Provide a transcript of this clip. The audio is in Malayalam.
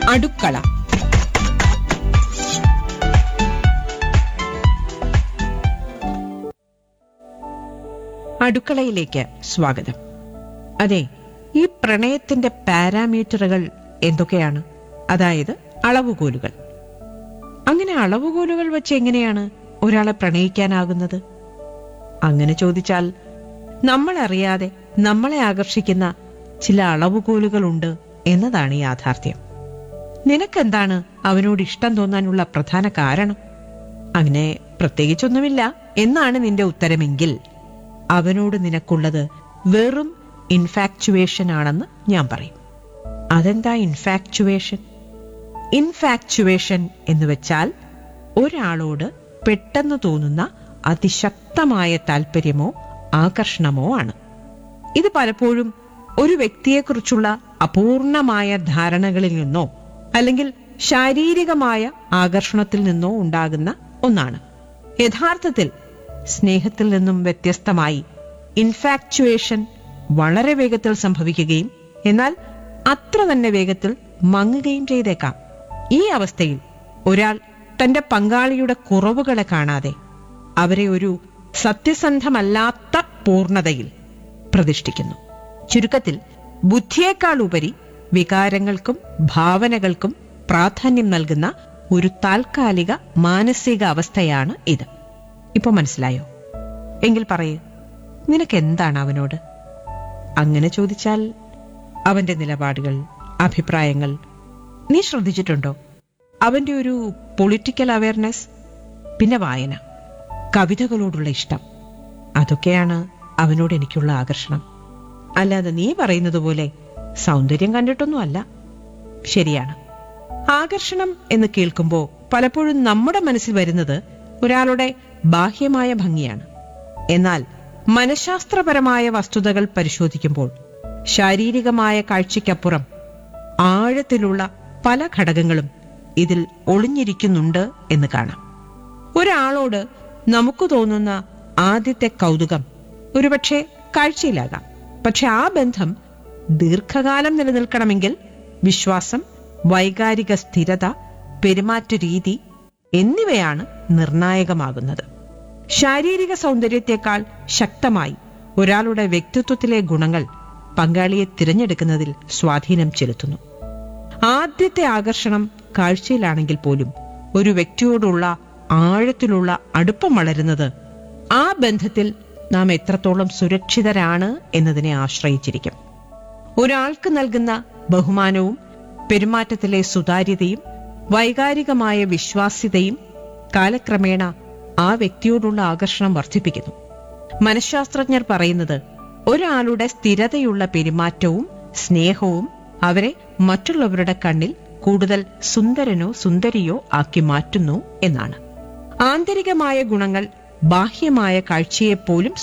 അടുക്കള അടുക്കളയിലേക്ക് സ്വാഗതം അതെ ഈ പ്രണയത്തിന്റെ പാരാമീറ്ററുകൾ എന്തൊക്കെയാണ് അതായത് അളവുകോലുകൾ അങ്ങനെ അളവുകോലുകൾ വെച്ച് എങ്ങനെയാണ് ഒരാളെ പ്രണയിക്കാനാകുന്നത് അങ്ങനെ ചോദിച്ചാൽ നമ്മൾ അറിയാതെ നമ്മളെ ആകർഷിക്കുന്ന ചില അളവുകോലുകളുണ്ട് എന്നതാണ് യാഥാർത്ഥ്യം നിനക്കെന്താണ് അവനോട് ഇഷ്ടം തോന്നാനുള്ള പ്രധാന കാരണം അങ്ങനെ പ്രത്യേകിച്ചൊന്നുമില്ല എന്നാണ് നിന്റെ ഉത്തരമെങ്കിൽ അവനോട് നിനക്കുള്ളത് വെറും ഇൻഫാക്ച്വേഷൻ ആണെന്ന് ഞാൻ പറയും അതെന്താ ഇൻഫാക്ച്വേഷൻ ഇൻഫാക്ച്വേഷൻ എന്ന് വെച്ചാൽ ഒരാളോട് പെട്ടെന്ന് തോന്നുന്ന അതിശക്തമായ താല്പര്യമോ ആകർഷണമോ ആണ് ഇത് പലപ്പോഴും ഒരു വ്യക്തിയെക്കുറിച്ചുള്ള അപൂർണമായ ധാരണകളിൽ നിന്നോ അല്ലെങ്കിൽ ശാരീരികമായ ആകർഷണത്തിൽ നിന്നോ ഉണ്ടാകുന്ന ഒന്നാണ് യഥാർത്ഥത്തിൽ സ്നേഹത്തിൽ നിന്നും വ്യത്യസ്തമായി ഇൻഫാക്ച്വേഷൻ വളരെ വേഗത്തിൽ സംഭവിക്കുകയും എന്നാൽ അത്ര തന്നെ വേഗത്തിൽ മങ്ങുകയും ചെയ്തേക്കാം ഈ അവസ്ഥയിൽ ഒരാൾ തന്റെ പങ്കാളിയുടെ കുറവുകളെ കാണാതെ അവരെ ഒരു സത്യസന്ധമല്ലാത്ത പൂർണതയിൽ പ്രതിഷ്ഠിക്കുന്നു ചുരുക്കത്തിൽ ബുദ്ധിയേക്കാൾ ഉപരി വികാരങ്ങൾക്കും ഭാവനകൾക്കും പ്രാധാന്യം നൽകുന്ന ഒരു താൽക്കാലിക മാനസിക അവസ്ഥയാണ് ഇത് ഇപ്പൊ മനസ്സിലായോ എങ്കിൽ പറയൂ നിനക്ക് എന്താണ് അവനോട് അങ്ങനെ ചോദിച്ചാൽ അവന്റെ നിലപാടുകൾ അഭിപ്രായങ്ങൾ നീ ശ്രദ്ധിച്ചിട്ടുണ്ടോ അവന്റെ ഒരു പൊളിറ്റിക്കൽ അവയർനെസ് പിന്നെ വായന കവിതകളോടുള്ള ഇഷ്ടം അതൊക്കെയാണ് അവനോട് എനിക്കുള്ള ആകർഷണം അല്ലാതെ നീ പറയുന്നത് പോലെ സൗന്ദര്യം കണ്ടിട്ടൊന്നും അല്ല ശരിയാണ് ആകർഷണം എന്ന് കേൾക്കുമ്പോൾ പലപ്പോഴും നമ്മുടെ മനസ്സിൽ വരുന്നത് ഒരാളുടെ ബാഹ്യമായ ഭംഗിയാണ് എന്നാൽ മനഃശാസ്ത്രപരമായ വസ്തുതകൾ പരിശോധിക്കുമ്പോൾ ശാരീരികമായ കാഴ്ചയ്ക്കപ്പുറം ആഴത്തിലുള്ള പല ഘടകങ്ങളും ഇതിൽ ഒളിഞ്ഞിരിക്കുന്നുണ്ട് എന്ന് കാണാം ഒരാളോട് നമുക്ക് തോന്നുന്ന ആദ്യത്തെ കൗതുകം ഒരുപക്ഷെ കാഴ്ചയിലാകാം പക്ഷെ ആ ബന്ധം ദീർഘകാലം നിലനിൽക്കണമെങ്കിൽ വിശ്വാസം വൈകാരിക സ്ഥിരത പെരുമാറ്റ രീതി എന്നിവയാണ് നിർണായകമാകുന്നത് ശാരീരിക സൗന്ദര്യത്തെക്കാൾ ശക്തമായി ഒരാളുടെ വ്യക്തിത്വത്തിലെ ഗുണങ്ങൾ പങ്കാളിയെ തിരഞ്ഞെടുക്കുന്നതിൽ സ്വാധീനം ചെലുത്തുന്നു ആദ്യത്തെ ആകർഷണം കാഴ്ചയിലാണെങ്കിൽ പോലും ഒരു വ്യക്തിയോടുള്ള ആഴത്തിലുള്ള അടുപ്പം വളരുന്നത് ആ ബന്ധത്തിൽ നാം എത്രത്തോളം സുരക്ഷിതരാണ് എന്നതിനെ ആശ്രയിച്ചിരിക്കും ഒരാൾക്ക് നൽകുന്ന ബഹുമാനവും പെരുമാറ്റത്തിലെ സുതാര്യതയും വൈകാരികമായ വിശ്വാസ്യതയും കാലക്രമേണ ആ വ്യക്തിയോടുള്ള ആകർഷണം വർദ്ധിപ്പിക്കുന്നു മനഃശാസ്ത്രജ്ഞർ പറയുന്നത് ഒരാളുടെ സ്ഥിരതയുള്ള പെരുമാറ്റവും സ്നേഹവും അവരെ മറ്റുള്ളവരുടെ കണ്ണിൽ കൂടുതൽ സുന്ദരനോ സുന്ദരിയോ ആക്കി മാറ്റുന്നു എന്നാണ് ആന്തരികമായ ഗുണങ്ങൾ ബാഹ്യമായ കാഴ്ചയെപ്പോലും